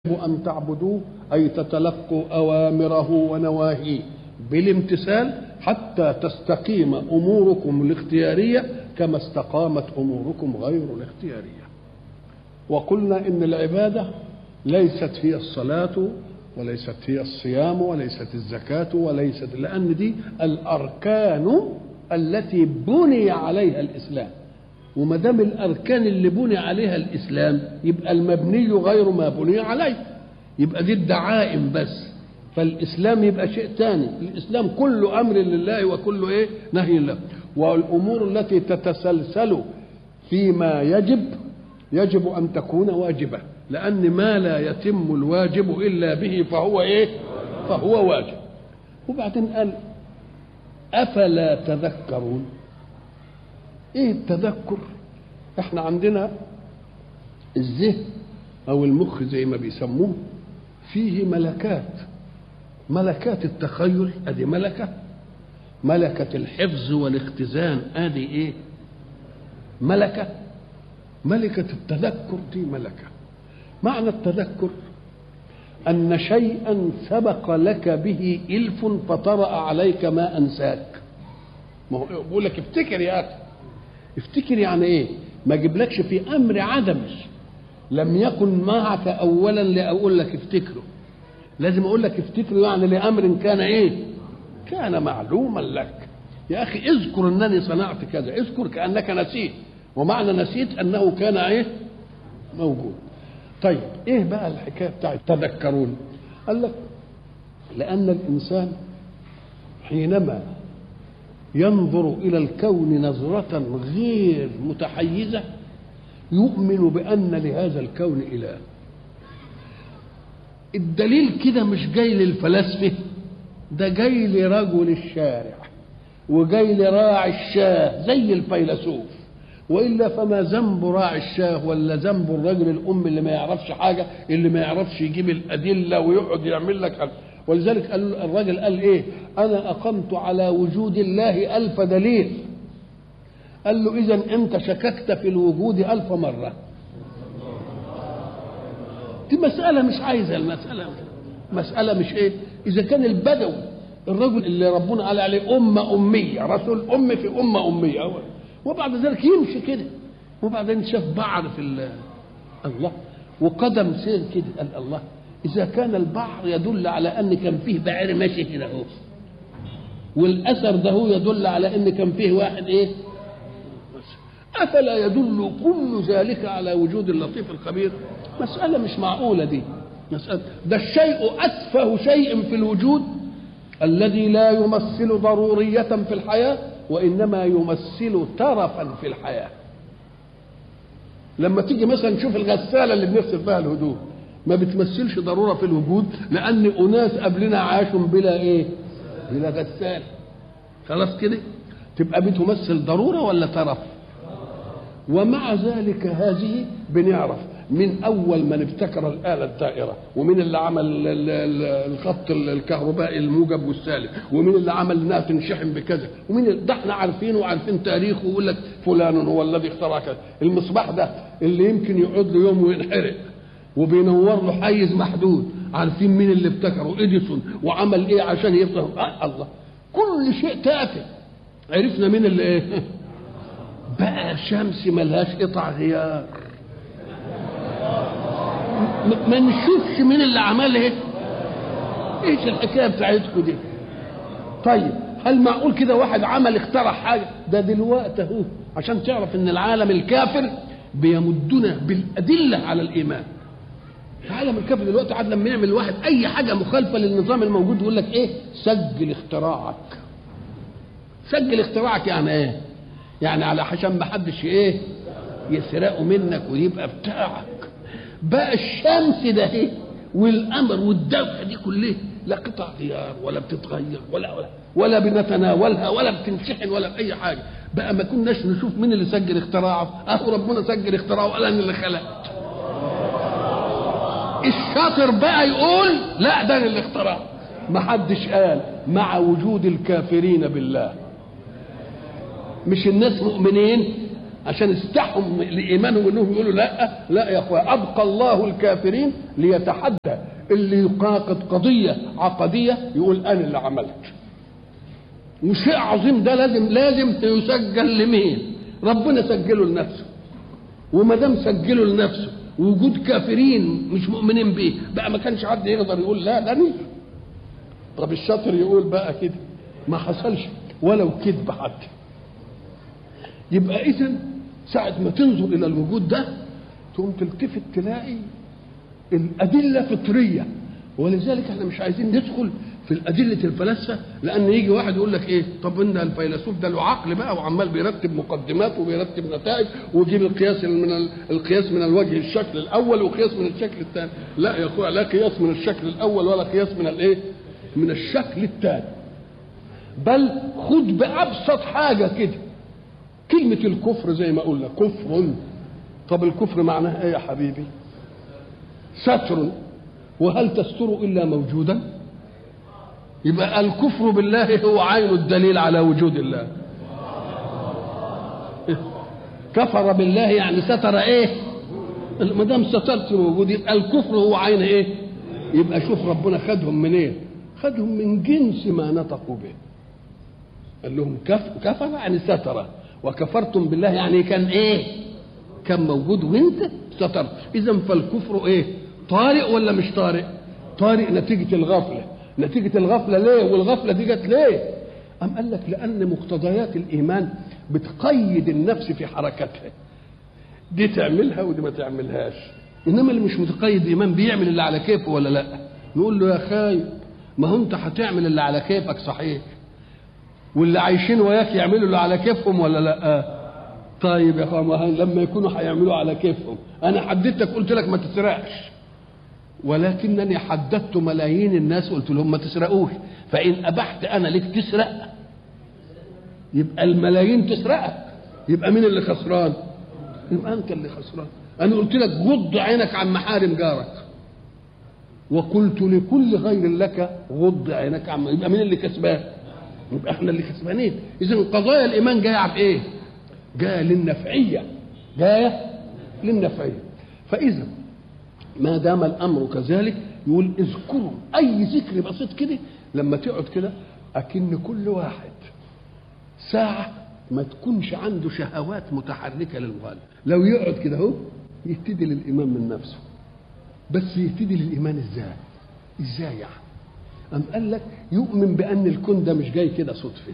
أن تعبدوه أي تتلقوا أوامره ونواهيه بالامتثال حتى تستقيم أموركم الاختيارية كما استقامت أموركم غير الاختيارية وقلنا إن العبادة ليست هي الصلاة وليست هي الصيام وليست الزكاة وليست لأن دي الأركان التي بني عليها الإسلام وما دام الاركان اللي بني عليها الاسلام يبقى المبني غير ما بني عليه يبقى دي الدعائم بس فالاسلام يبقى شيء ثاني الاسلام كله امر لله وكله ايه نهي الله والامور التي تتسلسل فيما يجب يجب ان تكون واجبه لان ما لا يتم الواجب الا به فهو ايه فهو واجب وبعدين قال افلا تذكرون ايه التذكر احنا عندنا الذهن او المخ زي ما بيسموه فيه ملكات ملكات التخيل ادي ملكه ملكه الحفظ والاختزان ادي ايه ملكه ملكه التذكر دي ملكه معنى التذكر ان شيئا سبق لك به الف فطرا عليك ما انساك ما هو بيقول لك افتكر يا اخي افتكر يعني ايه ما اجيبلكش في امر عدمي لم يكن معك اولا لاقول لك افتكره لازم اقول لك افتكره يعني لامر كان ايه كان معلوما لك يا اخي اذكر انني صنعت كذا اذكر كانك نسيت ومعنى نسيت انه كان ايه موجود طيب ايه بقى الحكايه بتاعت تذكرون قال لك لان الانسان حينما ينظر الى الكون نظره غير متحيزه يؤمن بان لهذا الكون اله الدليل كده مش جاي للفلاسفه ده جاي لرجل الشارع وجاي لراعي الشاه زي الفيلسوف والا فما ذنب راعي الشاه ولا ذنب الرجل الام اللي ما يعرفش حاجه اللي ما يعرفش يجيب الادله ويقعد يعمل لك ولذلك قال الراجل قال ايه انا اقمت على وجود الله الف دليل قال له اذا انت شككت في الوجود الف مره دي مسألة مش عايزة المسألة مسألة مش ايه إذا كان البدوي الرجل اللي ربنا قال عليه أمة أمية رسول أم في أمة أمية أول وبعد ذلك يمشي كده وبعدين شاف بعر في الله وقدم سير كده قال الله إذا كان البحر يدل على أن كان فيه بعير ماشي كده أهو والأثر ده هو يدل على أن كان فيه واحد إيه؟ أفلا يدل كل ذلك على وجود اللطيف الخبير؟ مسألة مش معقولة دي مسألة ده الشيء أتفه شيء في الوجود الذي لا يمثل ضرورية في الحياة وإنما يمثل ترفا في الحياة لما تيجي مثلا تشوف الغسالة اللي بنغسل فيها الهدوم ما بتمثلش ضروره في الوجود لان اناس قبلنا عاشوا بلا ايه بلا غسال خلاص كده تبقى بتمثل ضروره ولا ترف ومع ذلك هذه بنعرف من اول من ابتكر الاله الدائره ومن اللي عمل الخط الكهربائي الموجب والسالب ومن اللي عمل انها تنشحن بكذا ومن ده احنا عارفينه وعارفين تاريخه ويقول لك فلان هو الذي اخترع كذا المصباح ده اللي يمكن يقعد له يوم وينحرق وبينور له حيز محدود عارفين مين اللي ابتكره اديسون وعمل ايه عشان يفتح آه الله كل شيء تافه عرفنا مين اللي ايه بقى شمس ملهاش قطع غيار ما نشوفش مين اللي عملها ايش الحكايه بتاعتكم دي طيب هل معقول كده واحد عمل اخترع حاجه ده دلوقتي اهو عشان تعرف ان العالم الكافر بيمدنا بالادله على الايمان العالم الكافر دلوقتي عاد لما يعمل واحد اي حاجه مخالفه للنظام الموجود يقول لك ايه سجل اختراعك سجل اختراعك يعني ايه يعني على عشان ما حدش ايه يسرقه منك ويبقى بتاعك بقى الشمس ده ايه والقمر والدفع دي كلها لا قطع غيار ولا بتتغير ولا ولا ولا بنتناولها ولا بتنشحن ولا اي حاجه بقى ما كناش نشوف مين اللي سجل اختراعه اهو ربنا سجل اختراعه وقال انا اللي خلقت الشاطر بقى يقول لا ده اللي اخترع ما حدش قال مع وجود الكافرين بالله مش الناس مؤمنين عشان استحهم لايمانهم انهم يقولوا لا لا يا اخويا ابقى الله الكافرين ليتحدى اللي يقاقد قضيه عقديه يقول انا اللي عملت وشيء عظيم ده لازم لازم يسجل لمين؟ ربنا سجله لنفسه وما دام سجله لنفسه وجود كافرين مش مؤمنين به بقى ما كانش حد يقدر يقول لا ده نزل طب الشاطر يقول بقى كده ما حصلش ولو كذب حتى يبقى اذا ساعة ما تنظر إلى الوجود ده تقوم تلتفت تلاقي الأدلة فطرية ولذلك احنا مش عايزين ندخل في الأدلة الفلاسفة لأن يجي واحد يقول لك إيه طب إن الفيلسوف ده له عقل بقى وعمال بيرتب مقدمات وبيرتب نتائج ويجيب القياس من القياس من الوجه الشكل الأول وقياس من الشكل الثاني لا يا أخويا لا قياس من الشكل الأول ولا قياس من الإيه من الشكل الثاني بل خد بأبسط حاجة كده كلمة الكفر زي ما قلنا كفر طب الكفر معناه ايه يا حبيبي ستر وهل تستر الا موجودا يبقى الكفر بالله هو عين الدليل على وجود الله كفر بالله يعني ستر ايه ما دام سترت وجود يبقى الكفر هو عين ايه يبقى شوف ربنا خدهم من ايه خدهم من جنس ما نطقوا به قال لهم كف كفر يعني ستر وكفرتم بالله يعني كان ايه كان موجود وانت سترت اذا فالكفر ايه طارئ ولا مش طارئ طارئ نتيجة الغفلة نتيجة الغفلة ليه والغفلة دي جت ليه أم قال لك لأن مقتضيات الإيمان بتقيد النفس في حركتها دي تعملها ودي ما تعملهاش إنما اللي مش متقيد إيمان بيعمل اللي على كيفه ولا لا نقول له يا خايب ما هو أنت هتعمل اللي على كيفك صحيح واللي عايشين وياك يعملوا اللي على كيفهم ولا لا طيب يا اخوان لما يكونوا هيعملوا على كيفهم انا حددتك قلت لك ما تسرقش ولكنني حددت ملايين الناس قلت لهم ما تسرقوش فان ابحت انا لك تسرق يبقى الملايين تسرقك يبقى مين اللي خسران يبقى انت اللي خسران انا قلت لك غض عينك عن محارم جارك وقلت لكل غير لك غض عينك عن يبقى مين اللي كسبان يبقى احنا اللي كسبانين اذا قضايا الايمان جايه على ايه جايه للنفعيه جايه للنفعيه فاذا ما دام الامر كذلك يقول اذكروا اي ذكر بسيط كده لما تقعد كده اكن كل واحد ساعه ما تكونش عنده شهوات متحركه للغالب لو يقعد كده اهو يهتدي للايمان من نفسه بس يهتدي للايمان ازاي ازاي يعني أم قال لك يؤمن بأن الكون ده مش جاي كده صدفة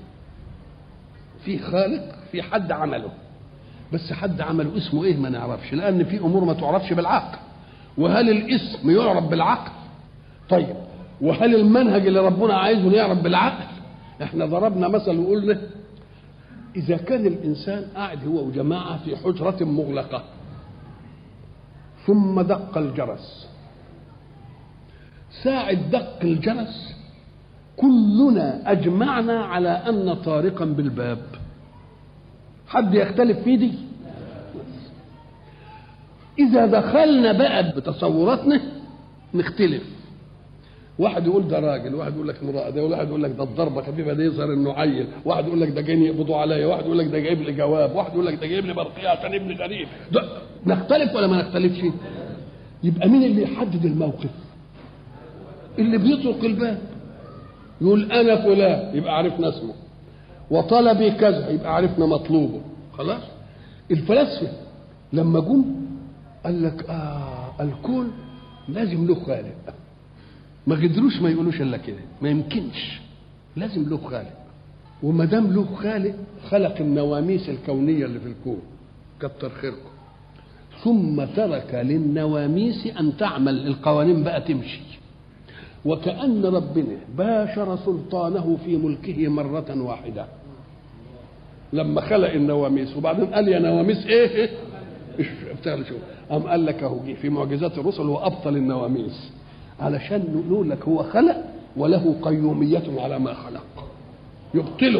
في خالق في حد عمله بس حد عمله اسمه ايه ما نعرفش لأن في أمور ما تعرفش بالعقل وهل الاسم يعرف بالعقل طيب وهل المنهج اللي ربنا عايزه يعرف بالعقل احنا ضربنا مثل وقلنا إذا كان الإنسان قاعد هو وجماعة في حجرة مغلقة ثم دق الجرس ساعة دق الجرس كلنا أجمعنا على أن طارقا بالباب حد يختلف في دي إذا دخلنا بقى بتصوراتنا نختلف واحد يقول ده راجل واحد يقول لك امرأة ده واحد يقول لك ده الضربة خفيفة دي يظهر انه عيل واحد يقول لك ده جايين يقبضوا عليا واحد يقول لك ده جايب لي جواب واحد يقول لك ده جايب لي برقية عشان ابني غريب ده نختلف ولا ما نختلفش يبقى مين اللي يحدد الموقف اللي بيطرق الباب يقول انا فلان يبقى عرفنا اسمه وطلبي كذا يبقى عرفنا مطلوبه خلاص الفلاسفه لما جم قال لك اه الكون لازم له خالق ما قدروش ما يقولوش الا كده ما يمكنش لازم له خالق وما دام له خالق خلق النواميس الكونيه اللي في الكون كتر خيركم ثم ترك للنواميس ان تعمل القوانين بقى تمشي وكأن ربنا باشر سلطانه في ملكه مرة واحدة لما خلق النواميس وبعدين قال يا نواميس ايه ايه اشتغل شو قام قال لك اهو في معجزات الرسل هو ابطل النواميس علشان نقول لك هو خلق وله قيومية على ما خلق يبطله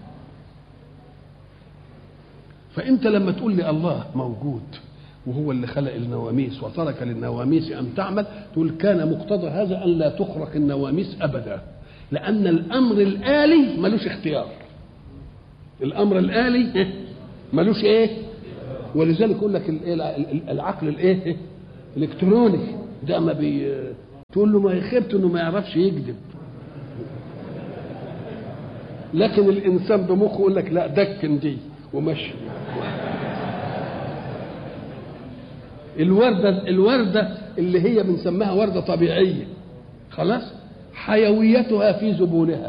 فانت لما تقول لي الله موجود وهو اللي خلق النواميس وترك للنواميس ان تعمل تقول كان مقتضى هذا ان لا تخرق النواميس ابدا لان الامر الالي ملوش اختيار الامر الالي ملوش ايه ولذلك يقول لك ال- ال- ال- العقل الايه الالكتروني ده ما بي تقول له ما يخبت انه ما يعرفش يكذب لكن الانسان بمخه يقول لك لا دكن دي ومشي الورده الورده اللي هي بنسميها ورده طبيعيه خلاص حيويتها في زبونها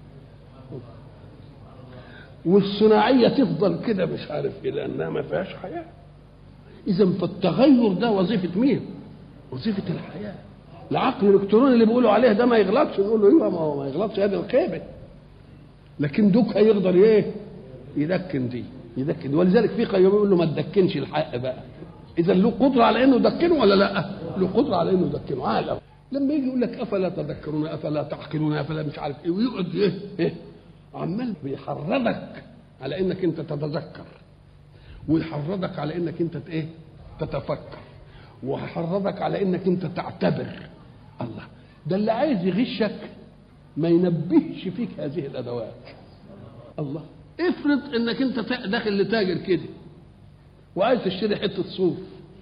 والصناعيه تفضل كده مش عارف ايه لانها ما فيهاش حياه اذا فالتغير ده وظيفه مين وظيفه الحياه العقل الالكتروني اللي بيقولوا عليه ده ما يغلطش نقول له ايوه ما هو ما يغلطش هذه الخيبه لكن دوك هيقدر ايه يدكن دي يدكن دي. ولذلك في قيوم يقول له ما تدكنش الحق بقى اذا له قدره على انه يدكنه ولا لا له قدره على انه يدكنه عالم لما يجي يقول لك افلا تذكرون افلا تعقلون افلا مش عارف ايه ويقعد ايه, إيه؟ عمال بيحرضك على انك انت تتذكر ويحرضك على انك انت ايه تتفكر ويحرضك على انك انت تعتبر الله ده اللي عايز يغشك ما ينبهش فيك هذه الادوات الله افرض انك انت تا- داخل لتاجر كده وعايز تشتري حته صوف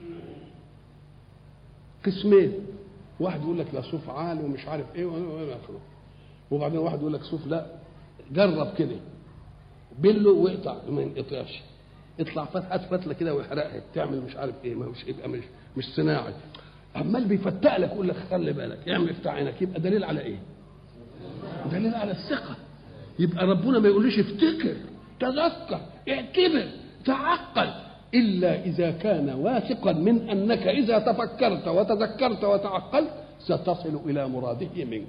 قسمين واحد يقول لك لا صوف عالي ومش عارف ايه والى اخره وبعدين واحد يقول لك صوف لا جرب كده بله واقطع ما ينقطعش اطلع فتحه فتله كده واحرقها تعمل مش عارف ايه ما مش يبقى مش مش صناعي عمال بيفتق لك يقول لك خلي بالك اعمل افتح عينك يبقى دليل على ايه؟ دليل على الثقه يبقى ربنا ما يقوليش افتكر تذكر اعتبر تعقل الا اذا كان واثقا من انك اذا تفكرت وتذكرت وتعقلت ستصل الى مراده منك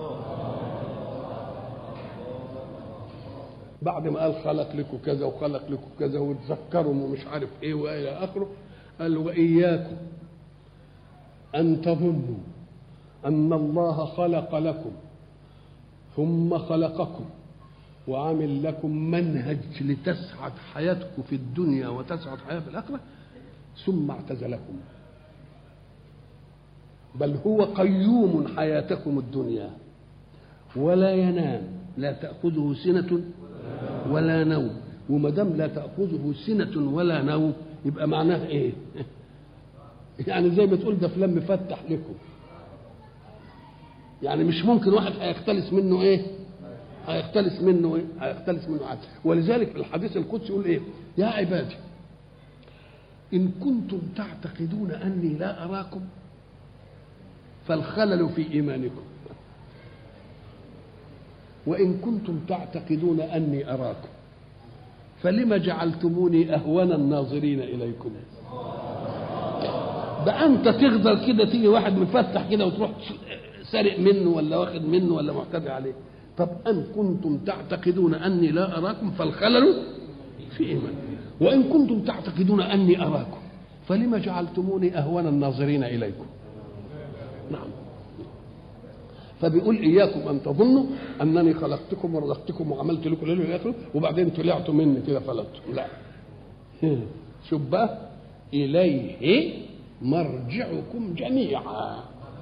بعد ما قال خلق لكم كذا وخلق لكم كذا وتذكروا ومش عارف ايه والى اخره قال واياكم ان تظنوا ان الله خلق لكم ثم خلقكم وعمل لكم منهج لتسعد حياتكم في الدنيا وتسعد حياه في الاخره ثم اعتزلكم بل هو قيوم حياتكم الدنيا ولا ينام لا تاخذه سنه ولا نوم وما دام لا تاخذه سنه ولا نوم يبقى معناه ايه يعني زي ما تقول ده فلان مفتح لكم يعني مش ممكن واحد هيختلس منه ايه هيختلس منه ايه هيختلس منه عدل ولذلك الحديث القدسي يقول ايه يا عبادي ان كنتم تعتقدون اني لا اراكم فالخلل في ايمانكم وان كنتم تعتقدون اني اراكم فلم جعلتموني اهون الناظرين اليكم ده انت تقدر كده تيجي واحد مفتح كده وتروح سارق منه ولا واخد منه ولا معتدي عليه طب ان كنتم تعتقدون اني لا اراكم فالخلل في ايمان وان كنتم تعتقدون اني اراكم فلم جعلتموني اهون الناظرين اليكم نعم فبيقول اياكم ان تظنوا انني خلقتكم ورزقتكم وعملت لكم ليل واخره وبعدين طلعتوا مني كده فلتوا لا شوف بقى اليه مرجعكم جميعا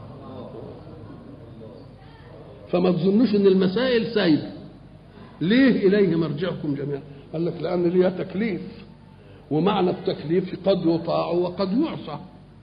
فما تظنوش ان المسائل سايبه ليه اليه مرجعكم جميعا قال لك لان ليها تكليف ومعنى التكليف قد يطاع وقد يعصى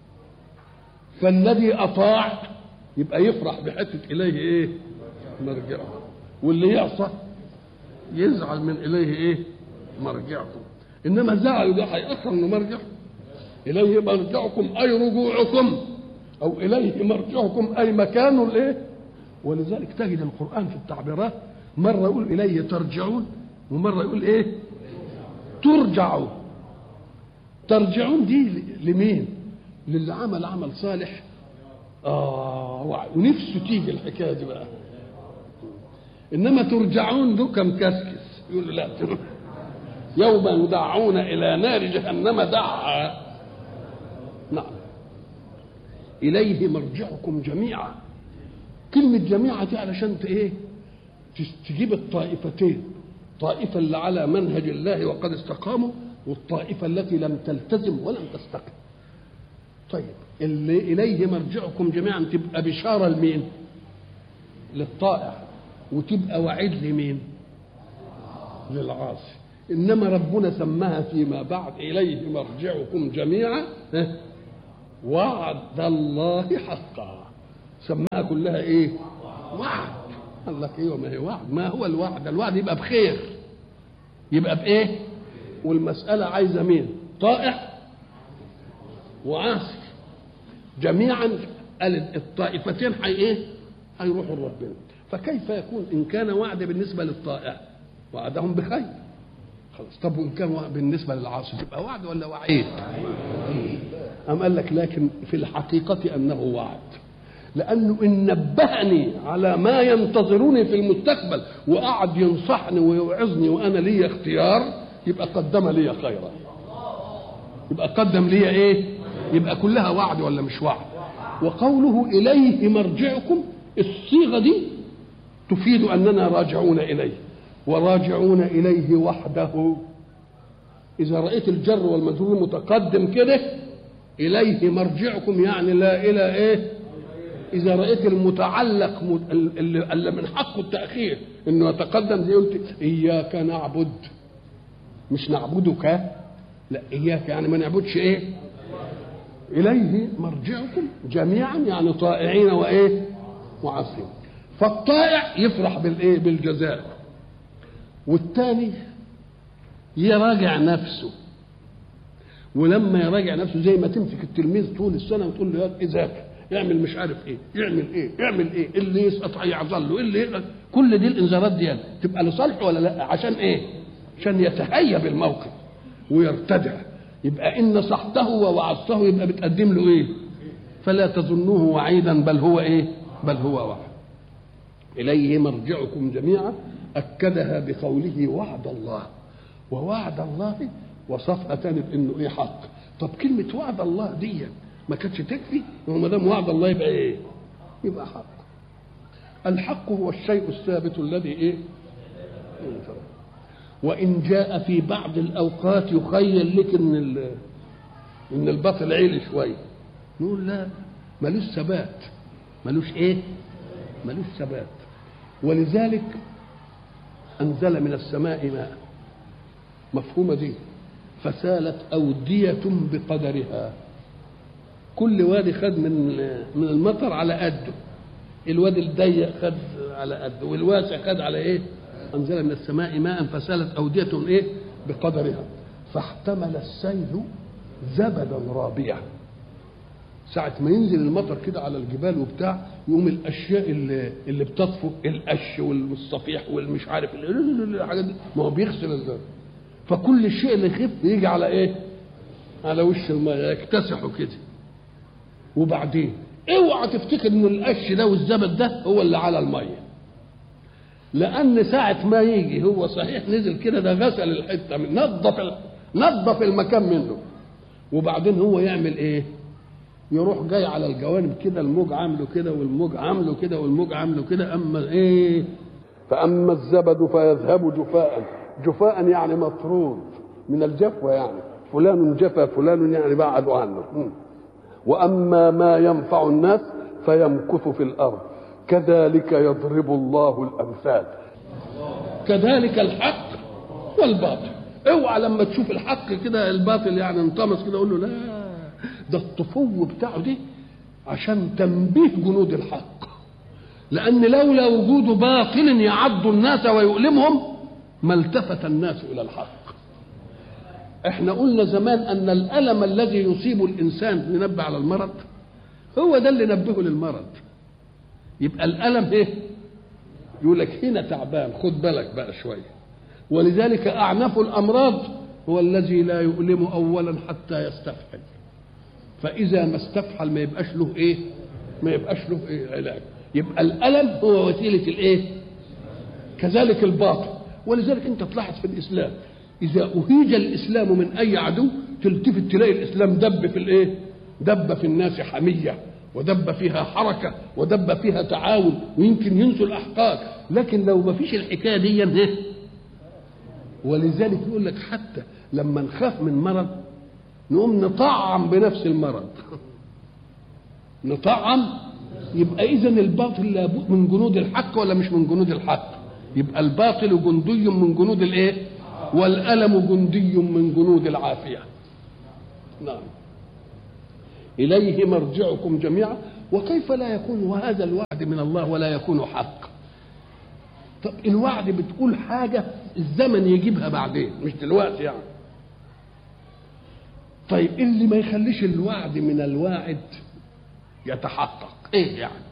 فالذي اطاع يبقى يفرح بحته اليه ايه مرجعه واللي يعصى يزعل من اليه ايه مرجعكم انما زعل ده هيأخر انه مرجع اليه مرجعكم اي رجوعكم او اليه مرجعكم اي مكان الايه ولذلك تجد القران في التعبيرات مره يقول اليه ترجعون ومره يقول ايه ترجعون ترجعون دي لمين للي عمل عمل صالح اه ونفسه تيجي الحكايه دي بقى انما ترجعون ذو كم كسكس يقول لا يوم يدعون الى نار جهنم دعا نعم اليه مرجعكم جميعا كلمة جميعا دي علشان ايه تجيب الطائفتين طائفة اللي على منهج الله وقد استقاموا والطائفة التي لم تلتزم ولم تستقم طيب اللي إليه مرجعكم جميعا تبقى بشارة لمين للطائع وتبقى وعيد لمين للعاصي انما ربنا سماها فيما بعد اليه مرجعكم جميعا ها؟ وعد الله حقا سماها كلها ايه وعد قال لك ايوه ما هي وعد ما هو الوعد الوعد يبقى بخير يبقى بايه والمساله عايزه مين طائع وعاصي جميعا قال الطائفتين حي ايه هيروحوا لربنا فكيف يكون ان كان وعد بالنسبه للطائع وعدهم بخير خلاص طب وان كان وعد بالنسبه للعاصي تبقى وعد ولا وعيد أم قال لك لكن في الحقيقة أنه وعد لأنه إن نبهني على ما ينتظرني في المستقبل وقعد ينصحني ويوعظني وأنا لي اختيار يبقى قدم لي خيرا يبقى قدم لي إيه يبقى كلها وعد ولا مش وعد وقوله إليه مرجعكم الصيغة دي تفيد أننا راجعون إليه وراجعون إليه وحده إذا رأيت الجر والمجرور متقدم كده إليه مرجعكم يعني لا إلى إيه إذا رأيت المتعلق مت- اللي اللي من حقه التأخير إنه يتقدم زي قلت إياك نعبد مش نعبدك لا إياك يعني ما نعبدش إيه إليه مرجعكم جميعا يعني طائعين وإيه وعاصين فالطائع يفرح بالإيه بالجزاء والثاني يراجع نفسه ولما يراجع نفسه زي ما تمسك التلميذ طول السنه وتقول له يا اذاكر يعمل مش عارف ايه يعمل ايه يعمل ايه اللي يسقط هيعظل له اللي يقدر. كل دي الانذارات دي تبقى لصالحه ولا لا عشان ايه عشان يتهيأ بالموقف ويرتدع يبقى ان نصحته ووعظته يبقى بتقدم له ايه فلا تظنوه وعيدا بل هو ايه بل هو وعد اليه مرجعكم جميعا اكدها بقوله وعد الله ووعد الله وصفها تاني بانه ايه حق طب كلمه وعد الله دي ما كانتش تكفي هو ما دام وعد الله يبقى ايه يبقى حق الحق هو الشيء الثابت الذي ايه وان جاء في بعض الاوقات يخيل لك ان ال- ان الباطل عيل شويه نقول لا ملوش ثبات ملوش ايه ملوش ثبات ولذلك انزل من السماء ماء مفهومه دي فسالت اوديه بقدرها كل وادي خد من من المطر على قده الوادي الضيق خد على قده والواسع خد على ايه انزل من السماء ماء فسالت اوديه ايه بقدرها فاحتمل السيل زبدا رابيا ساعة ما ينزل المطر كده على الجبال وبتاع يقوم الأشياء اللي, اللي بتطفو القش والصفيح والمش عارف ال- الحاجات دي ما هو بيغسل ال- فكل الشيء اللي يخف يجي على إيه؟ على وش المية يكتسحوا كده وبعدين اوعى تفتكر ان القش ده والزبد ده هو اللي على الميه لان ساعه ما يجي هو صحيح نزل كده ده غسل الحته من نظف ال- نظف المكان منه وبعدين هو يعمل ايه يروح جاي على الجوانب كده الموج عامله كده والموج عامله كده والموج عامله كده اما ايه فاما الزبد فيذهب جفاء جفاء يعني مطرود من الجفوه يعني فلان جفا فلان يعني بعدوا عنه مم. واما ما ينفع الناس فيمكث في الارض كذلك يضرب الله الامثال كذلك الحق والباطل اوعى لما تشوف الحق كده الباطل يعني انطمس كده قول له لا ده الطفو بتاعه دي عشان تنبيه جنود الحق لان لولا وجود باطل يعض الناس ويؤلمهم ما التفت الناس الى الحق احنا قلنا زمان ان الالم الذي يصيب الانسان ينبه على المرض هو ده اللي نبهه للمرض يبقى الالم ايه يقول لك هنا تعبان خد بالك بقى شويه ولذلك اعنف الامراض هو الذي لا يؤلم اولا حتى يستفحل فاذا ما استفحل ما يبقاش له ايه ما يبقاش له إيه علاج يبقى الالم هو وسيله الايه كذلك الباطل ولذلك انت تلاحظ في الاسلام اذا اهيج الاسلام من اي عدو تلتفت تلاقي الاسلام دب في الايه دب في الناس حميه ودب فيها حركه ودب فيها تعاون ويمكن ينسوا الاحقاد لكن لو ما فيش الحكايه دي إيه؟ ولذلك يقول لك حتى لما نخاف من مرض نقوم نطعم بنفس المرض نطعم يبقى اذا الباطل لابد من جنود الحق ولا مش من جنود الحق يبقى الباطل جندي من جنود الايه والألم جندي من جنود العافية نعم إليه مرجعكم جميعا وكيف لا يكون هذا الوعد من الله ولا يكون حق طب الوعد بتقول حاجة الزمن يجيبها بعدين مش دلوقتي يعني طيب اللي ما يخليش الوعد من الواعد يتحقق ايه يعني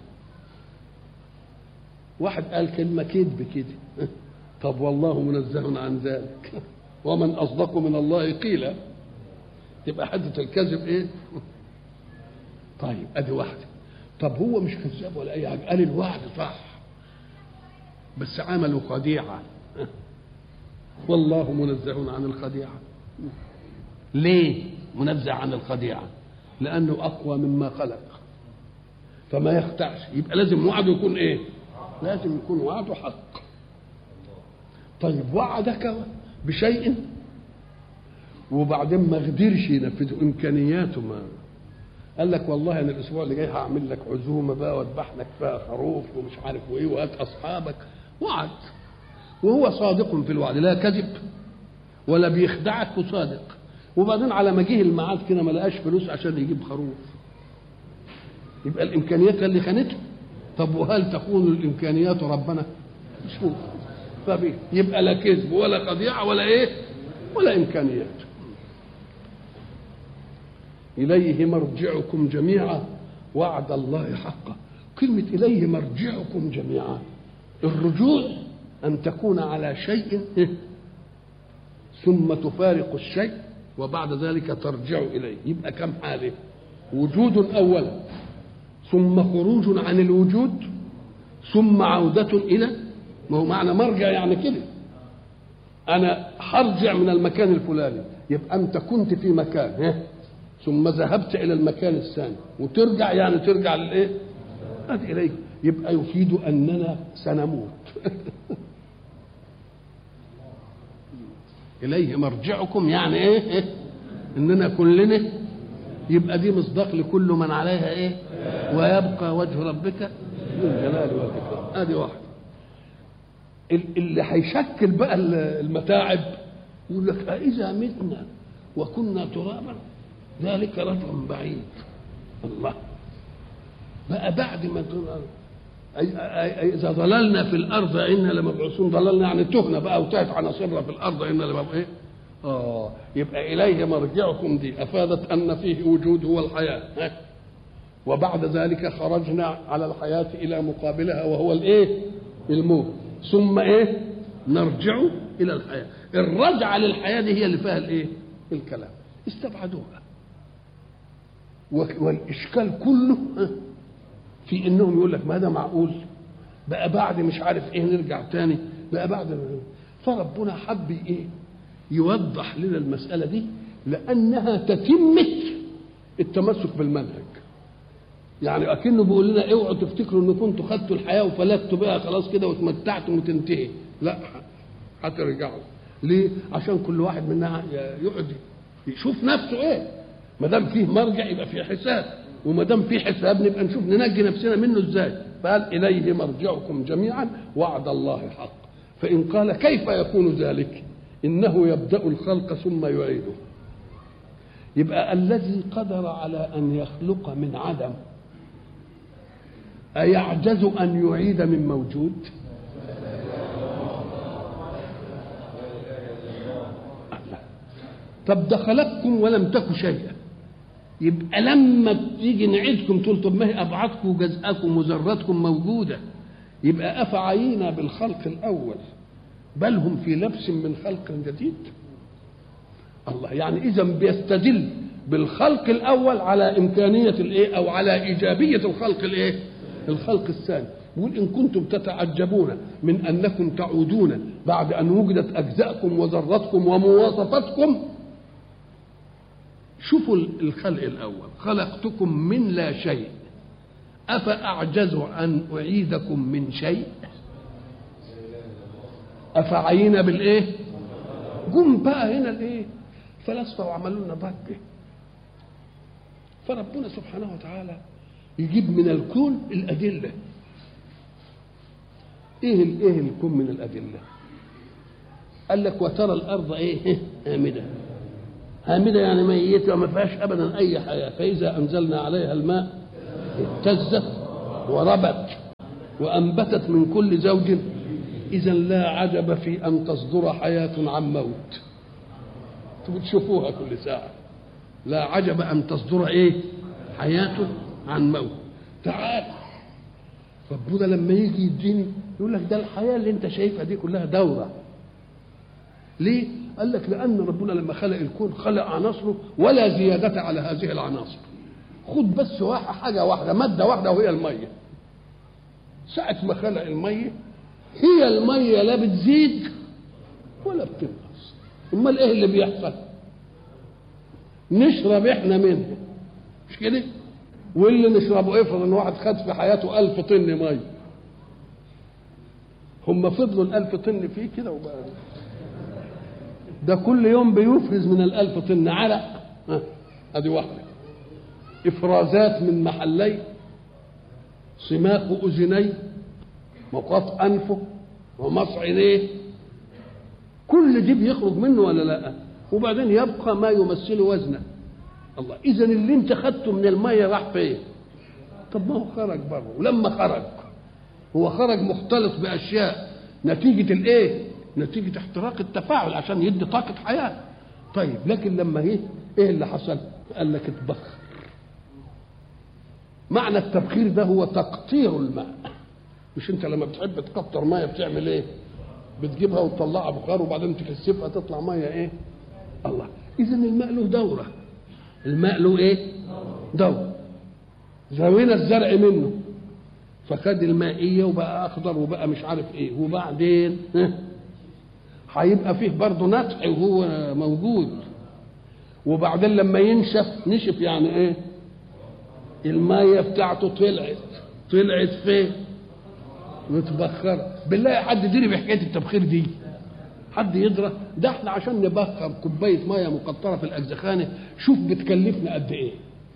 واحد قال كلمة كذب كده طب والله منزه عن ذلك ومن أصدق من الله قيلا يبقى حدة الكذب ايه طيب ادي واحدة طب هو مش كذاب ولا اي حاجة قال الوعد صح بس عملوا خديعة والله منزه عن الخديعة ليه منزه عن الخديعة لأنه أقوى مما خلق فما يخدعش يبقى لازم وعده يكون إيه لازم يكون وعده حق طيب وعدك بشيء وبعدين ما قدرش ينفذه امكانياته ما قال لك والله انا الاسبوع اللي جاي هعمل لك عزومه بقى واذبح لك فيها خروف ومش عارف وايه وهات اصحابك وعد وهو صادق في الوعد لا كذب ولا بيخدعك وصادق وبعدين على ما جه الميعاد كده ما لقاش فلوس عشان يجيب خروف يبقى الامكانيات اللي خانته طب وهل تكون الامكانيات ربنا شوف فبيه يبقى لا كذب ولا خديعه ولا ايه ولا امكانيات اليه مرجعكم جميعا وعد الله حقا كلمه اليه مرجعكم جميعا الرجوع ان تكون على شيء ثم تفارق الشيء وبعد ذلك ترجع اليه يبقى كم حاله وجود اولا ثم خروج عن الوجود ثم عودة إلى ما هو معنى مرجع يعني كده أنا هرجع من المكان الفلاني يبقى أنت كنت في مكان ها ثم ذهبت إلى المكان الثاني وترجع يعني ترجع للإيه؟ أدي إليك يبقى يفيد أننا سنموت إليه مرجعكم يعني إيه؟ إيه؟ إننا كلنا يبقى دي مصداق لكل من عليها إيه؟ ويبقى وجه ربك ذو الجلال والإكرام ادي واحده اللي هيشكل بقى المتاعب يقول لك أإذا متنا وكنا ترابا ذلك رجل بعيد الله بقى بعد ما إذا ضللنا في الأرض إنا لمبعوثون ضللنا يعني تهنا بقى وتهت عناصرنا في الأرض إنا لمبعوثون إيه؟ آه يبقى إليه مرجعكم دي أفادت أن فيه وجود هو الحياة ها؟ وبعد ذلك خرجنا على الحياة إلى مقابلها وهو الإيه؟ الموت ثم إيه؟ نرجع إلى الحياة الرجعة للحياة دي هي اللي فيها الإيه؟ الكلام استبعدوها والإشكال كله في إنهم يقول لك ما ده معقول بقى بعد مش عارف إيه نرجع تاني بقى بعد فربنا حب إيه؟ يوضح لنا المسألة دي لأنها تتمة التمسك بالمنهج يعني اكنه بيقول لنا اوعوا تفتكروا ان كنتوا خدتوا الحياه وفلتوا بها خلاص كده وتمتعتم وتنتهي لا هترجعوا ليه عشان كل واحد منا يقعد يشوف نفسه ايه ما دام فيه مرجع يبقى فيه حساب وما دام فيه حساب نبقى نشوف ننجي نفسنا منه ازاي فقال اليه مرجعكم جميعا وعد الله حق فان قال كيف يكون ذلك انه يبدا الخلق ثم يعيده يبقى الذي قدر على ان يخلق من عدم أيعجز أن يعيد من موجود طب ده خلقكم ولم تكن شيئا يبقى لما تيجي نعيدكم تقول طب ما هي ابعادكم وجزءكم وذراتكم موجوده يبقى افعينا بالخلق الاول بل هم في لبس من خلق جديد الله يعني اذا بيستدل بالخلق الاول على امكانيه الايه او على ايجابيه الخلق الايه الخلق الثاني يقول إن كنتم تتعجبون من أنكم تعودون بعد أن وجدت أجزاءكم وذرتكم ومواصفاتكم شوفوا الخلق الأول خلقتكم من لا شيء أفأعجز أن أعيدكم من شيء أفعينا بالإيه جم بقى هنا الإيه فلاسفة وعملوا لنا ضجة فربنا سبحانه وتعالى يجيب من الكون الأدلة إيه الإيه الكون من الأدلة قال لك وترى الارض ايه هامده هامده يعني ميته وما فيهاش ابدا اي حياه فاذا انزلنا عليها الماء اهتزت وربت وانبتت من كل زوج اذا لا عجب في ان تصدر حياه عن موت بتشوفوها كل ساعه لا عجب ان تصدر ايه حياه عن موت تعال ربنا لما يجي يديني يقول لك ده الحياه اللي انت شايفها دي كلها دوره ليه؟ قال لك لأن ربنا لما خلق الكون خلق عناصره ولا زيادة على هذه العناصر. خد بس واحد حاجة واحدة مادة واحدة وهي المية. ساعة ما خلق المية هي المية لا بتزيد ولا بتنقص. أمال إيه اللي بيحصل؟ نشرب إحنا منها. مش كده؟ واللي نشربه افرض إن واحد خد في حياته ألف طن مية. هم فضلوا الألف طن فيه كده وبقى ده كل يوم بيفرز من الألف طن علق ادي واحدة إفرازات من محلي صماخ أذني مقاط أنفه ومص عينيه كل دي بيخرج منه ولا لا وبعدين يبقى ما يمثل وزنه الله إذا اللي أنت خدته من المية راح فين طب ما هو خرج بره ولما خرج هو خرج مختلط بأشياء نتيجة الإيه نتيجة احتراق التفاعل عشان يدي طاقة حياة طيب لكن لما ايه ايه اللي حصل قال لك اتبخر معنى التبخير ده هو تقطير الماء مش انت لما بتحب تقطر ميه بتعمل ايه بتجيبها وتطلعها بخار وبعدين تكثفها تطلع ميه ايه الله اذا الماء له دوره الماء له ايه دوره زوينا الزرع منه فخد المائيه وبقى اخضر وبقى مش عارف ايه وبعدين هيبقى فيه برضه نتح وهو موجود وبعدين لما ينشف نشف يعني ايه المية بتاعته طلعت طلعت فين متبخرة بالله حد يدري بحكاية التبخير دي حد يدرى ده احنا عشان نبخر كوباية مية مقطرة في الأجزخانة شوف بتكلفنا قد ايه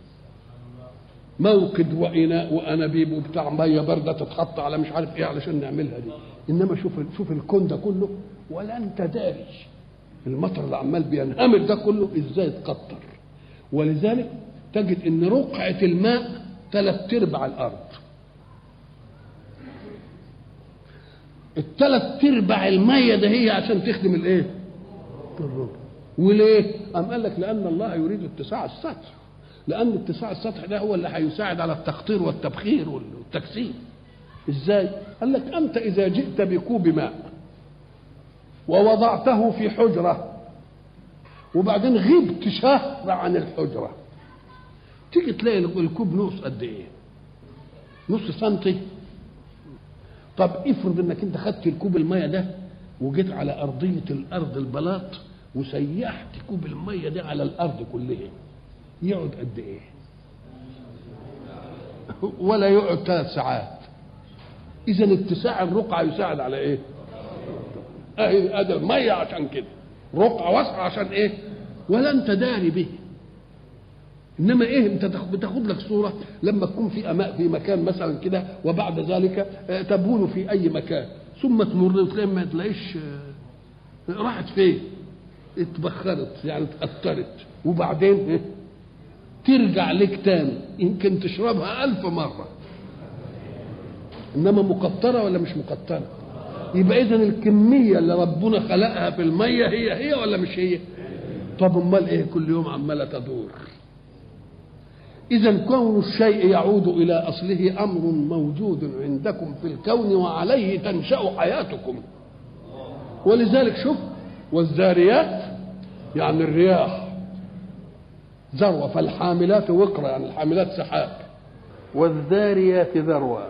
موقد وإناء وأنابيب وبتاع مية باردة تتحط على مش عارف ايه علشان نعملها دي انما شوف شوف الكون ده كله ولا انت داري المطر اللي عمال بينهمر ده كله ازاي اتقطر ولذلك تجد ان رقعة الماء ثلاث ارباع الارض الثلاث ارباع المية ده هي عشان تخدم الايه الربع وليه قام قال لك لان الله يريد اتساع السطح لان اتساع السطح ده هو اللي هيساعد على التقطير والتبخير والتكثيف ازاي قال لك انت اذا جئت بكوب ماء ووضعته في حجره وبعدين غبت شهر عن الحجره تيجي تلاقي الكوب نص قد ايه نص سنتي طب افرض انك انت خدت الكوب الميه ده وجيت على ارضيه الارض البلاط وسيحت كوب الميه ده على الارض كلها يقعد قد ايه ولا يقعد ثلاث ساعات اذا اتساع الرقعه يساعد على ايه اهي ادي الميه عشان كده رقعه واسعه عشان ايه ولا انت داري به انما ايه انت بتاخد لك صوره لما تكون في أماء في مكان مثلا كده وبعد ذلك تبول في اي مكان ثم تمر وتلاقي ما تلاقيش راحت فين اتبخرت يعني اتأثرت وبعدين إيه؟ ترجع لك تاني يمكن تشربها ألف مرة إنما مقطرة ولا مش مقطرة يبقى إذا الكمية اللي ربنا خلقها في المية هي هي ولا مش هي طب أمال إيه كل يوم عمالة تدور إذا كون الشيء يعود إلى أصله أمر موجود عندكم في الكون وعليه تنشأ حياتكم ولذلك شوف والذاريات يعني الرياح ذروة فالحاملات وقرا يعني الحاملات سحاب والذاريات ذروة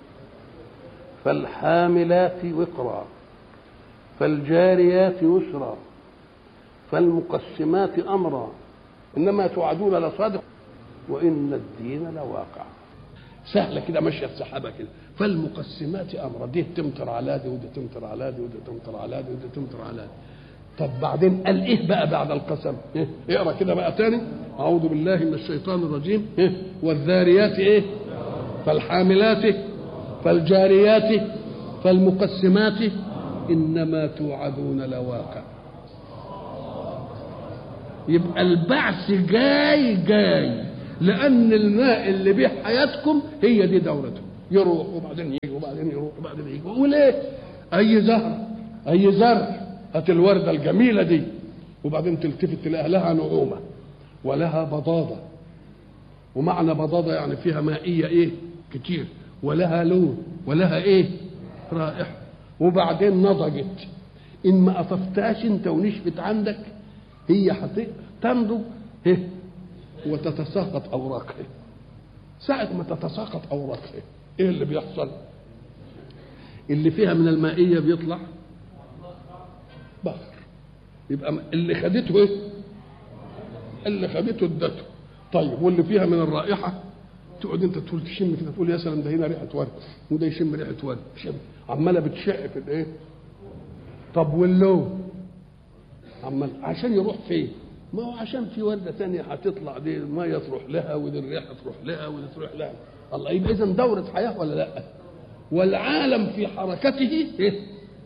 فالحاملات وقرا فالجاريات يسرا فالمقسمات أمرا إنما توعدون لصادق وإن الدين لواقع سهلة كده ماشية السحابة كده فالمقسمات أمرا دي تمطر على دي ودي تمطر على دي ودي تمطر على دي ودي تمطر على دي طب بعدين قال ايه بقى بعد القسم إيه؟ اقرا كده بقى تاني اعوذ بالله من الشيطان الرجيم إيه؟ والذاريات ايه فالحاملات فالجاريات فالمقسمات انما توعدون لواقع يبقى البعث جاي جاي لان الماء اللي بيه حياتكم هي دي دورته يروح وبعدين يجي وبعدين يروح وبعدين يجي وليه اي زهر اي زرع هات الورده الجميله دي وبعدين تلتفت تلاقي لها نعومه ولها بضاضه ومعنى بضاضه يعني فيها مائيه ايه كتير ولها لون ولها ايه رائحه وبعدين نضجت ان ما قطفتهاش انت ونشفت عندك هي تنضج إيه؟ وتتساقط اوراقها ساعة ما تتساقط اوراقها ايه اللي بيحصل؟ اللي فيها من المائية بيطلع بخر يبقى اللي خدته ايه؟ اللي خدته ادته طيب واللي فيها من الرائحة تقعد انت تقول تشم كده تقول يا سلام ده هنا ريحة ورد وده يشم ريحة ورد شم عمالة بتشع في الايه؟ طب واللون عمال عشان يروح فين؟ ما هو عشان في ورده ثانيه هتطلع دي الميه تروح لها ودي الريحه تروح لها ودي تروح لها الله يبقى اذا دوره حياه ولا لا؟ والعالم في حركته إيه؟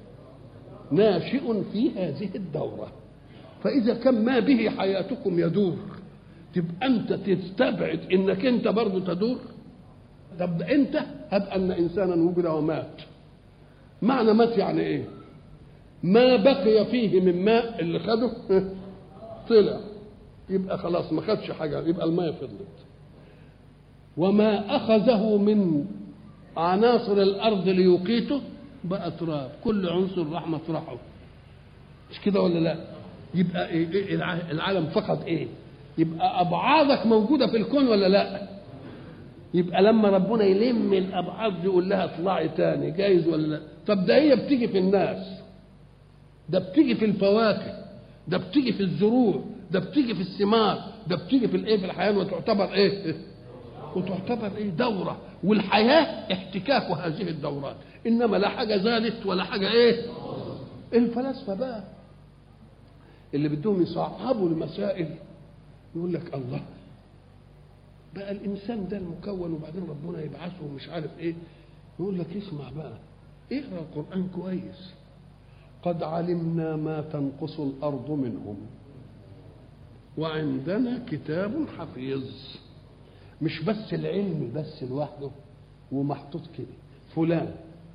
ناشئ في هذه الدوره فاذا كان ما به حياتكم يدور تبقى انت تستبعد انك انت برضه تدور طب انت هب ان انسانا وجد ومات معنى مات يعني ايه؟ ما بقي فيه من ماء اللي خده طلع يبقى خلاص ما خدش حاجه يبقى الماء فضلت وما اخذه من عناصر الارض ليقيته بقى تراب كل عنصر راح مطرحه مش كده ولا لا يبقى إيه إيه العالم فقط ايه يبقى ابعاضك موجوده في الكون ولا لا يبقى لما ربنا يلم الابعاض دي يقول لها اطلعي تاني جايز ولا لا طب ده هي بتيجي في الناس ده بتيجي في الفواكه ده بتيجي في الزروع ده بتيجي في الثمار ده بتيجي في الايه في الحياه وتعتبر ايه وتعتبر ايه دوره والحياه احتكاك هذه الدورات انما لا حاجه زادت ولا حاجه ايه الفلاسفه بقى اللي بدهم يصعبوا المسائل يقول لك الله بقى الانسان ده المكون وبعدين ربنا يبعثه ومش عارف ايه يقول لك اسمع بقى اقرا القران كويس قد علمنا ما تنقص الارض منهم وعندنا كتاب حفيظ مش بس العلم بس لوحده ومحطوط كده فلان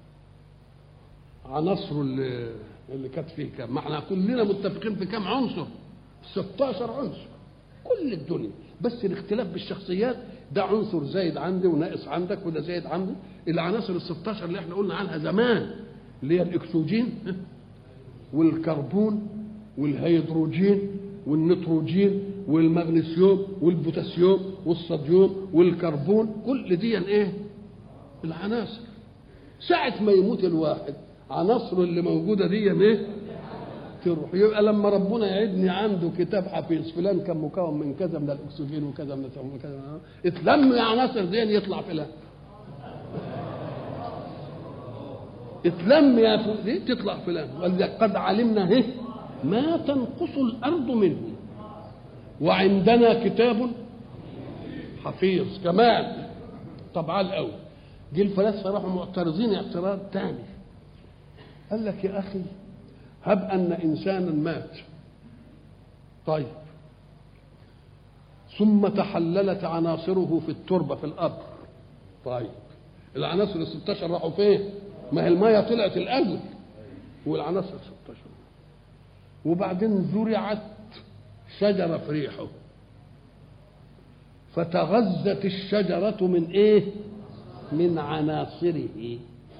عناصره اللي اللي كانت فيه كام ما احنا كلنا متفقين في كام عنصر 16 عنصر كل الدنيا بس الاختلاف بالشخصيات ده عنصر زايد عندي وناقص عندك وده زايد عندي العناصر ال 16 اللي احنا قلنا عنها زمان اللي هي الاكسجين والكربون والهيدروجين والنيتروجين والمغنيسيوم والبوتاسيوم والصوديوم والكربون كل دي ايه العناصر ساعة ما يموت الواحد عناصره اللي موجودة دي ايه تروح يبقى لما ربنا يعدني عنده كتاب حفيظ فلان كان مكون من كذا من الاكسجين وكذا من كذا اتلم العناصر دي يطلع فلان اتلم يا دي تطلع فلان ولذلك قد علمنا ايه ما تنقص الارض منه وعندنا كتاب حفيظ كمان طبعا الاول جه الفلاسفه راحوا معترضين اعتراض ثاني قال لك يا اخي هب ان انسانا مات طيب ثم تحللت عناصره في التربه في الارض طيب العناصر ال 16 راحوا فين؟ ما هي الميه طلعت الاول والعناصر 16 وبعدين زرعت شجره في ريحه فتغذت الشجره من ايه؟ من عناصره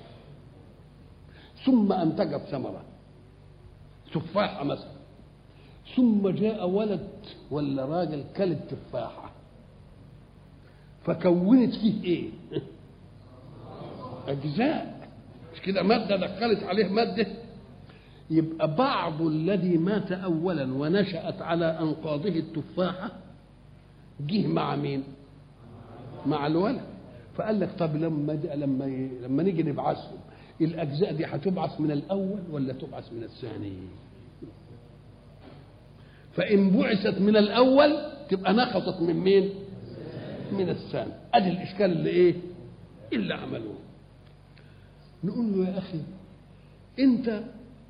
ثم انتجت ثمره تفاحه مثلا ثم جاء ولد ولا راجل كل التفاحه فكونت فيه ايه اجزاء مش كده ماده دخلت عليه ماده يبقى بعض الذي مات اولا ونشات على انقاضه التفاحه جه مع مين مع الولد فقال لك طب لما لما لما نيجي نبعثهم الاجزاء دي هتبعث من الاول ولا تبعث من الثاني فان بعثت من الاول تبقى نقصت من مين من الثاني ادي الاشكال اللي ايه اللي عملوه نقول له يا اخي انت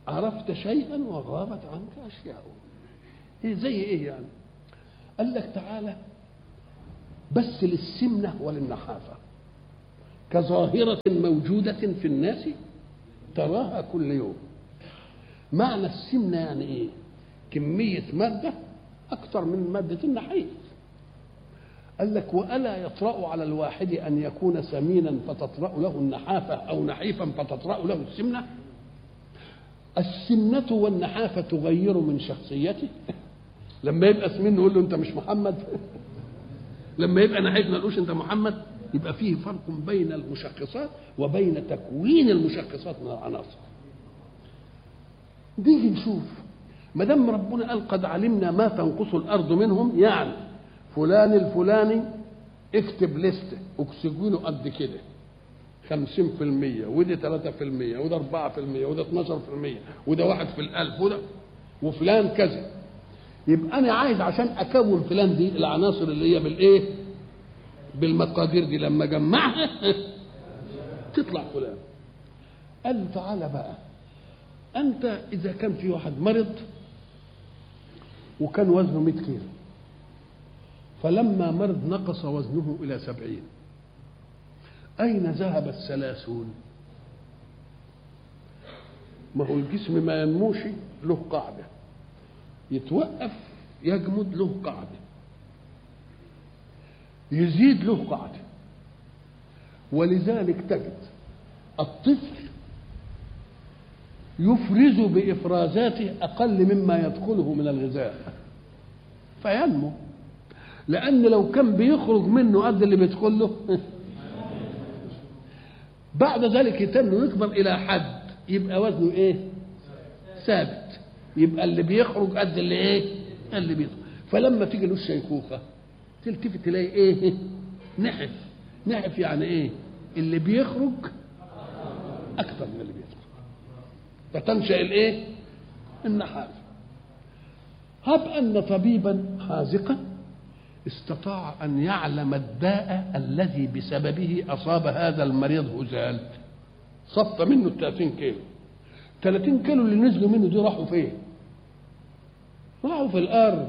عرفت شيئا وغابت عنك اشياء إيه زي ايه يعني قال لك تعالى بس للسمنه وللنحافه كظاهره موجوده في الناس تراها كل يوم معنى السمنه يعني ايه كميه ماده اكثر من ماده النحيف قال لك والا يطرا على الواحد ان يكون سمينا فتطرا له النحافه او نحيفا فتطرا له السمنه السمنه والنحافه تغير من شخصيته لما يبقى سمين نقول له انت مش محمد لما يبقى نحيف ما نقولش انت محمد يبقى فيه فرق بين المشخصات وبين تكوين المشخصات من العناصر نيجي نشوف ما دام ربنا قال قد علمنا ما تنقص الارض منهم يعني فلان الفلاني اكتب لستة اكسجينه قد كده 50% ودي 3% وده 4% وده 12% وده واحد في الألف وده وفلان كذا يبقى أنا عايز عشان أكون فلان دي العناصر اللي هي بالإيه؟ بالمقادير دي لما أجمعها تطلع فلان قال له تعالى بقى أنت إذا كان في واحد مرض وكان وزنه 100 كيلو فلما مرض نقص وزنه إلى سبعين أين ذهب الثلاثون ما هو الجسم ما ينموش له قاعدة يتوقف يجمد له قاعدة يزيد له قاعدة ولذلك تجد الطفل يفرز بإفرازاته أقل مما يدخله من الغذاء فينمو لأن لو كان بيخرج منه قد اللي بيدخل له بعد ذلك يتم يكبر إلى حد يبقى وزنه إيه؟ ثابت يبقى اللي بيخرج قد اللي إيه؟ اللي بيدخل فلما تيجي له الشيخوخة تلتفت تلاقي إيه؟ نحف نحف يعني إيه؟ اللي بيخرج أكثر من اللي بيدخل فتنشأ الإيه؟ النحاف هب أن طبيبا حاذقا استطاع أن يعلم الداء الذي بسببه أصاب هذا المريض هزال صف منه ال 30 كيلو 30 كيلو اللي نزلوا منه دي راحوا فين؟ راحوا في الأرض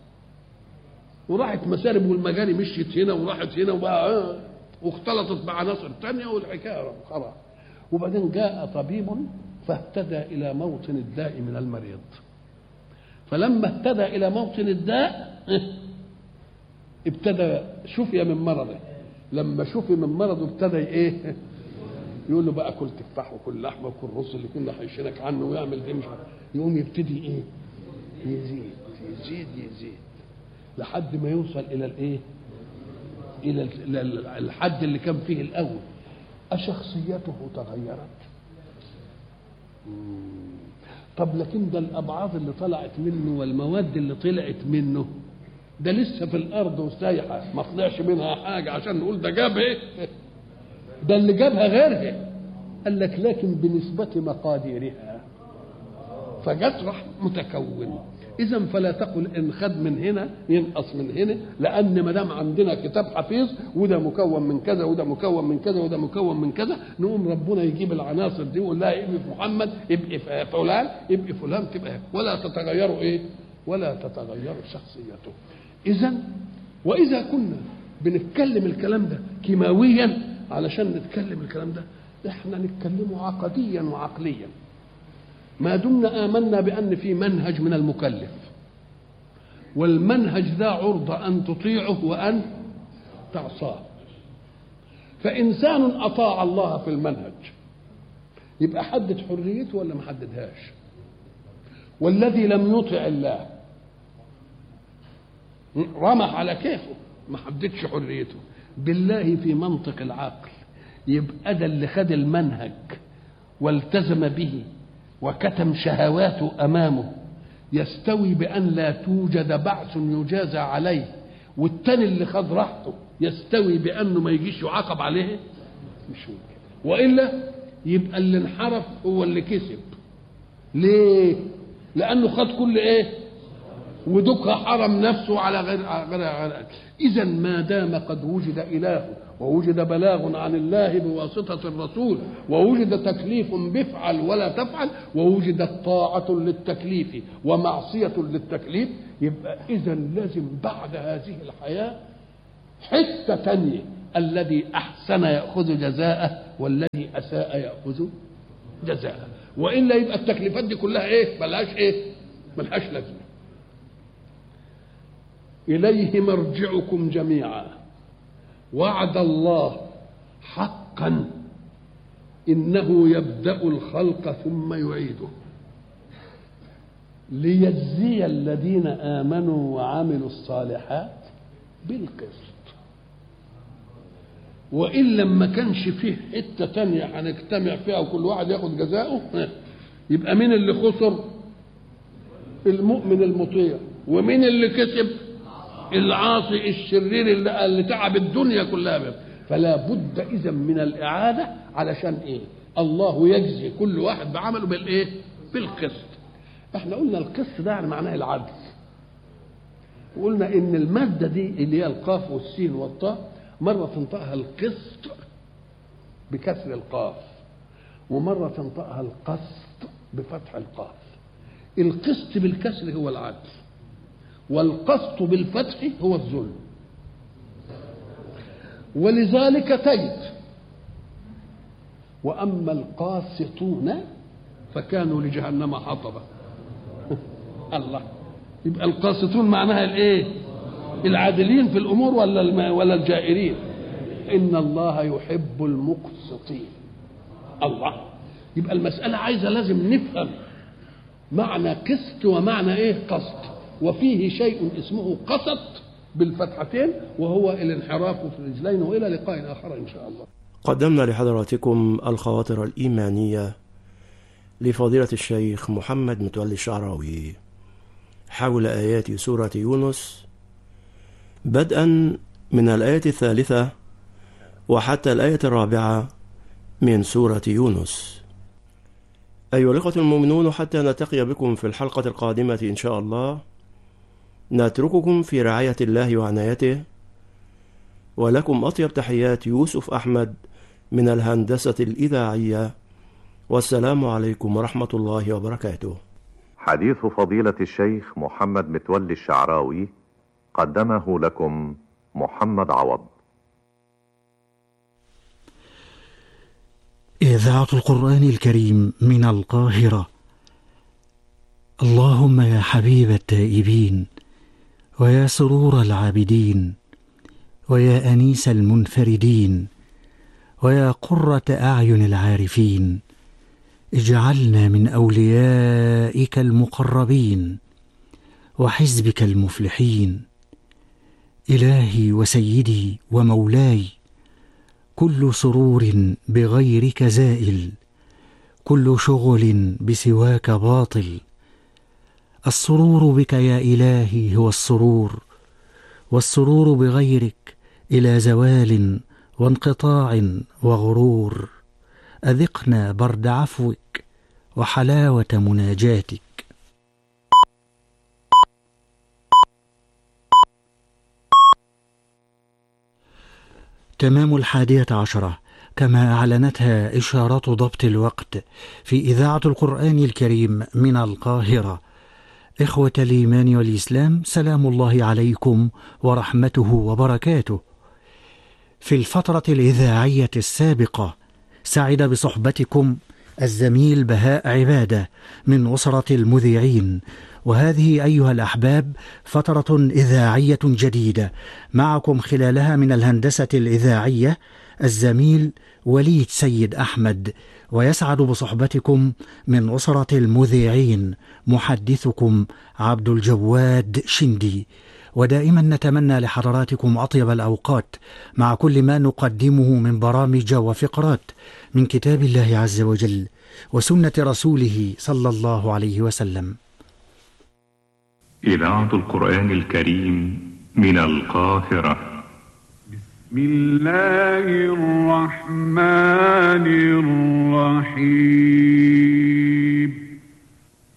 وراحت مسارب والمجاري مشيت هنا وراحت هنا وبقى واختلطت بعناصر تانية والحكاية خلاص وبعدين جاء طبيب فاهتدى إلى موطن الداء من المريض فلما اهتدى إلى موطن الداء ابتدى شفي من مرضه لما شفي من مرضه ابتدى ايه يقول له بقى كل تفاح وكل لحمه وكل رز اللي كنا حيشينك عنه ويعمل دي مش يقوم يبتدي ايه يزيد يزيد يزيد لحد ما يوصل الى الايه الى الحد اللي كان فيه الاول أشخصيته تغيرت طب لكن ده الأبعاض اللي طلعت منه والمواد اللي طلعت منه ده لسه في الارض وسايحه ما طلعش منها حاجه عشان نقول ده جاب ايه ده اللي جابها غيرها قال لك لكن بنسبه مقاديرها فجت راح متكون اذا فلا تقل ان خد من هنا ينقص من هنا لان ما دام عندنا كتاب حفيظ وده مكون من كذا وده مكون من كذا وده مكون من كذا نقوم ربنا يجيب العناصر دي ويقول لها ابقي محمد ابقي فلان ابقي فلان تبقى ولا تتغيروا ايه ولا تتغير شخصيته اذا واذا كنا بنتكلم الكلام ده كيماويا علشان نتكلم الكلام ده احنا نتكلمه عقديا وعقليا ما دمنا امنا بان في منهج من المكلف والمنهج ذا عرضه ان تطيعه وان تعصاه فانسان اطاع الله في المنهج يبقى حدد حريته ولا ما حددهاش والذي لم يطع الله رمح على كيفه ما حددش حريته بالله في منطق العقل يبقى ده اللي خد المنهج والتزم به وكتم شهواته امامه يستوي بان لا توجد بعث يجازى عليه والتاني اللي خد راحته يستوي بانه ما يجيش يعاقب عليه مش ممكن والا يبقى اللي انحرف هو اللي كسب ليه لانه خد كل ايه ودك حرم نفسه على غير غير, غير. اذا ما دام قد وجد اله ووجد بلاغ عن الله بواسطة الرسول ووجد تكليف بفعل ولا تفعل ووجدت طاعة للتكليف ومعصية للتكليف يبقى إذا لازم بعد هذه الحياة حتة تانية الذي أحسن يأخذ جزاءه والذي أساء يأخذ جزاءه وإلا يبقى التكليفات دي كلها إيه ملهاش إيه ملهاش لازمة إليه مرجعكم جميعا وعد الله حقا إنه يبدأ الخلق ثم يعيده ليجزي الذين آمنوا وعملوا الصالحات بالقسط وإن ما كانش فيه حتة تانية هنجتمع فيها وكل واحد ياخد جزاؤه يبقى مين اللي خسر المؤمن المطيع ومين اللي كسب العاصي الشرير اللي, اللي تعب الدنيا كلها بيه. فلا بد اذا من الاعاده علشان ايه الله يجزي كل واحد بعمله بالايه بالقسط احنا قلنا القسط ده يعني معناه العدل وقلنا ان الماده دي اللي هي القاف والسين والطاء مره تنطقها القسط بكسر القاف ومره تنطقها القسط بفتح القاف القسط بالكسر هو العدل والقسط بالفتح هو الظلم ولذلك تجد واما القاسطون فكانوا لجهنم حطبا الله يبقى القاسطون معناها الايه العادلين في الامور ولا ولا الجائرين ان الله يحب المقسطين الله يبقى المساله عايزه لازم نفهم معنى قسط ومعنى ايه قسط وفيه شيء اسمه قسط بالفتحتين وهو الانحراف في الرجلين والى لقاء اخر ان شاء الله. قدمنا لحضراتكم الخواطر الايمانيه لفضيله الشيخ محمد متولي الشعراوي حول ايات سوره يونس بدءا من الايه الثالثه وحتى الايه الرابعه من سوره يونس. ايها الاخوه المؤمنون حتى نلتقي بكم في الحلقه القادمه ان شاء الله نترككم في رعاية الله وعنايته ولكم أطيب تحيات يوسف أحمد من الهندسة الإذاعية والسلام عليكم ورحمة الله وبركاته حديث فضيلة الشيخ محمد متولي الشعراوي قدمه لكم محمد عوض إذاعة القرآن الكريم من القاهرة اللهم يا حبيب التائبين ويا سرور العابدين ويا انيس المنفردين ويا قره اعين العارفين اجعلنا من اوليائك المقربين وحزبك المفلحين الهي وسيدي ومولاي كل سرور بغيرك زائل كل شغل بسواك باطل السرور بك يا الهي هو السرور والسرور بغيرك الى زوال وانقطاع وغرور اذقنا برد عفوك وحلاوه مناجاتك تمام الحاديه عشره كما اعلنتها اشارات ضبط الوقت في اذاعه القران الكريم من القاهره إخوة الإيمان والإسلام سلام الله عليكم ورحمته وبركاته. في الفترة الإذاعية السابقة سعد بصحبتكم الزميل بهاء عبادة من أسرة المذيعين، وهذه أيها الأحباب فترة إذاعية جديدة معكم خلالها من الهندسة الإذاعية الزميل وليد سيد أحمد ويسعد بصحبتكم من أسرة المذيعين محدثكم عبد الجواد شندي ودائما نتمنى لحضراتكم أطيب الأوقات مع كل ما نقدمه من برامج وفقرات من كتاب الله عز وجل وسنة رسوله صلى الله عليه وسلم إذاعة القرآن الكريم من القاهرة بسم الله الرحمن الرحيم